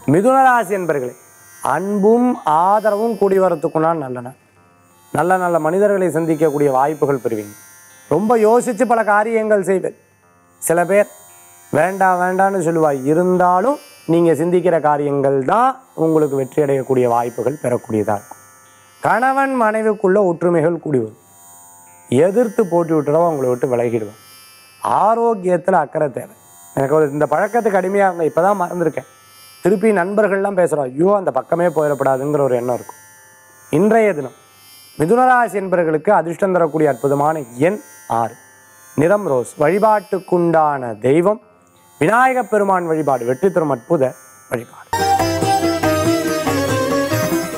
மிதுனராசி என்பர்களே அன்பும் ஆதரவும் கூடி வரத்துக்குன்னா நல்ல நாள் நல்ல நல்ல மனிதர்களை சந்திக்கக்கூடிய வாய்ப்புகள் பெறுவீங்க ரொம்ப யோசித்து பல காரியங்கள் செய்வேன் சில பேர் வேண்டாம் வேண்டாம்னு சொல்லுவாய் இருந்தாலும் நீங்கள் சிந்திக்கிற காரியங்கள் தான் உங்களுக்கு வெற்றி அடையக்கூடிய வாய்ப்புகள் பெறக்கூடியதாக இருக்கும் கணவன் மனைவிக்குள்ள ஒற்றுமைகள் கூடி வரும் எதிர்த்து போட்டி விட்டுறவங்க உங்களை விட்டு விலகிடுவேன் ஆரோக்கியத்தில் அக்கறை தேவை எனக்கு ஒரு இந்த பழக்கத்துக்கு அடிமையாக இருந்தேன் இப்போ தான் மறந்துருக்கேன் திருப்பி நண்பர்கள்லாம் பேசுகிறோம் ஐயோ அந்த பக்கமே போயிடப்படாதுங்கிற ஒரு எண்ணம் இருக்கும் இன்றைய தினம் மிதுனராசி என்பவர்களுக்கு அதிர்ஷ்டம் தரக்கூடிய அற்புதமான எண் ஆறு நிறம் ரோஸ் வழிபாட்டுக்குண்டான தெய்வம் விநாயகப் பெருமான் வழிபாடு வெற்றி தரும் அற்புத வழிபாடு